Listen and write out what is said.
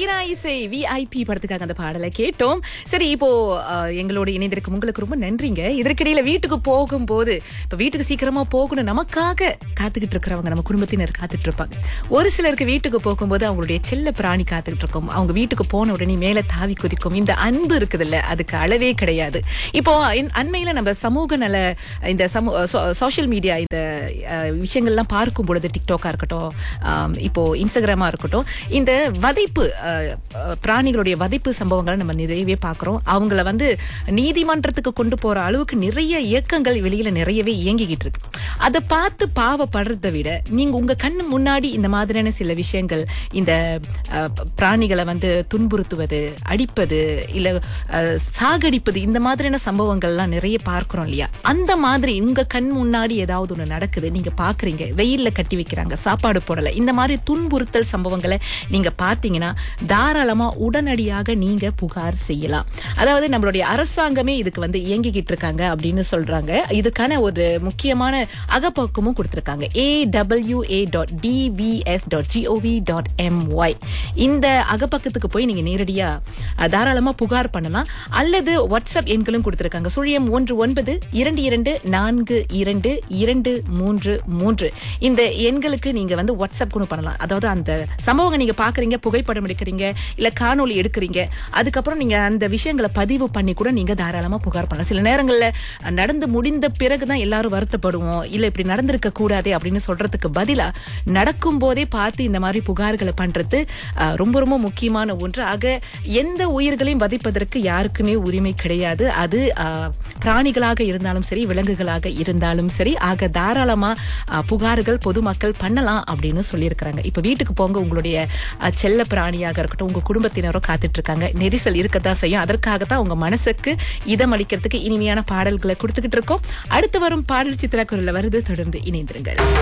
தீரா இசை விஐபி படத்துக்காக அந்த பாடலை கேட்டோம் சரி இப்போ அஹ், எங்களோட இணைந்திருக்கும் உங்களுக்கு ரொம்ப நன்றிங்க இதற்கிடையில வீட்டுக்கு போகும்போது இப்ப வீட்டுக்கு சீக்கிரமா போகணும் நமக்காக காத்துக்கிட்டு இருக்கிறவங்க நம்ம குடும்பத்தினர் காத்துட்டு இருப்பாங்க ஒரு சிலருக்கு வீட்டுக்கு போகும்போது அவங்களுடைய செல்ல பிராணி காத்துக்கிட்டு இருக்கும் அவங்க வீட்டுக்கு போன உடனே மேல தாவி குதிக்கும் இந்த அன்பு இருக்குதுல்ல அதுக்கு அளவே கிடையாது இப்போ இன்- அண்மையில நம்ம சமூக நல இந்த சமூ சோஷியல் மீடியா இந்த அஹ், விஷயங்கள்லாம் பார்க்கும் பொழுது டிக்டாக்கா இருக்கட்டும் ஆம், இப்போ இன்ஸ்டாகிராமா இருக்கட்டும் இந்த வதைப்பு அஹ், அஹ், பிராணிகளுடைய வதைப்பு சம்பவங்களை நம்ம நிறையவே பார்க்கிறோம் அவங்கள வந்து நீதிமன்றத்துக்கு கொண்டு போற அளவுக்கு நிறைய இயக்கங்கள் வெளியில நிறையவே இயங்கிக்கிட்டு இருக்கு அதை பார்த்து பாவப்படுறதை விட நீங்க உங்க கண்ணு முன்னாடி இந்த மாதிரியான சில விஷயங்கள் இந்த அஹ், ப- பிராணிகளை வந்து துன்புறுத்துவது அடிப்பது இல்ல அஹ், சாகடிப்பது இந்த மாதிரியான சம்பவங்கள்லாம் நிறைய பார்க்கிறோம் இல்லையா அந்த மாதிரி உங்க கண் முன்னாடி ஏதாவது ஒண்ணு நடக்குது நீங்க பாக்குறீங்க வெயில்ல கட்டி வைக்கிறாங்க சாப்பாடு போடல இந்த மாதிரி துன்புறுத்தல் சம்பவங்களை நீங்க பாத்தீங்கன்னா தாராளமா உடனடியாக நீங்க புகார் செய்யலாம் அதாவது நம்மளுடைய அரசாங்கமே இதுக்கு வந்து இயங்கிக்கிட்டு இருக்காங்க அப்படின்னு சொல்றாங்க இதுக்கான ஒரு முக்கியமான அகப்பக்கமும் கொடுத்திருக்காங்க A WA dot TVS dot GOV dot MY இந்த அகப்பக்கத்துக்கு போய் நீங்க நேரடியா அஹ், தாராளமா புகார் பண்ணலாம் அல்லது வாட்ஸ்அப் எண்களும் கொடுத்திருக்காங்க சுழியம் ஒன்று ஒன்பது இரண்டு இரண்டு நான்கு இரண்டு இரண்டு மூன்று மூன்று இந்த எண்களுக்கு நீங்க வந்து வாட்ஸ்அப் கூட பண்ணலாம் அதாவது அந்த சம்பவங்க நீங்க பாக்குறீங்க புகைப்படம் எடுக்கிறீங்க இல்ல காணொளி எடுக்கிறீங்க அதுக்கப்புறம் நீங்க அந்த விஷயங்களை பதிவு பண்ணி கூட நீங்க தாராளமா புகார் பண்ணலாம் சில நேரங்கள்ல அஹ், நடந்து முடிந்த பிறகுதான் எல்லாரும் வருத்தப்படுவோம் இல்ல இப்படி நடந்திருக்க கூடாதே அப்படின்னு சொல்றதுக்கு பதிலா நடக்கும் போதே பார்த்து இந்த மாதிரி புகார்களை பண்றது அஹ், ரொம்ப ரொம்ப முக்கியமான ஒன்று ஆக எந்த உயிர்களையும் வதைப்பதற்கு யாருக்குமே உரிமை கிடையாது அது அஹ், பிராணிகளாக இருந்தாலும் சரி விலங்குகளாக இருந்தாலும் சரி ஆக தாராளமா அஹ், புகார்கள் பொதுமக்கள் பண்ணலாம் அப்படின்னு சொல்லியிருக்கிறாங்க இப்ப வீட்டுக்கு போங்க உங்களுடைய அஹ், செல்ல பிராணியாக இருக்கட்டும் உங்க குடும்பத்தினரும் காத்துட்டு இருக்காங்க நெரிசல் இருக்கத்தான் செய்யும் அதற்காகத்தான் உங்க மனசுக்கு இதம் அளிக்கிறதுக்கு இனிமையான பாடல்களை கொடுத்துக்கிட்டு இருக்கோம் அடுத்து வரும் பாடல் சித்திரா குரல்ல வருது தொடர்ந்து இணைந்திருங்கள்